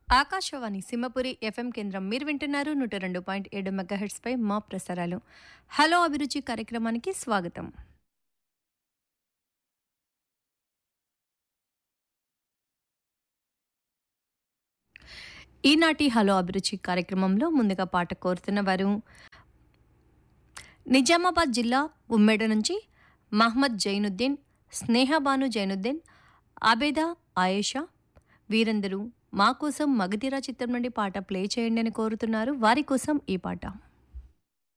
Akashvani Simhapuri FM కేంద్రం మీరు వింటున్నారు నూట రెండు పాయింట్ ఏడు మెగాహెట్స్ పై మా ప్రసారాలు హలో అభిరుచి కార్యక్రమానికి స్వాగతం ఈనాటి హలో అభిరుచి కార్యక్రమంలో ముందుగా పాట కోరుతున్న వారు నిజామాబాద్ జిల్లా ఉమ్మేడ నుంచి మహమ్మద్ జైనుద్దీన్ స్నేహబాను జైనుద్దీన్ ఆబేదా ఆయేషా వీరందరూ మా కోసం మగధీరా చిత్రం నుండి పాట ప్లే చేయండి అని కోరుతున్నారు వారి కోసం ఈ పాట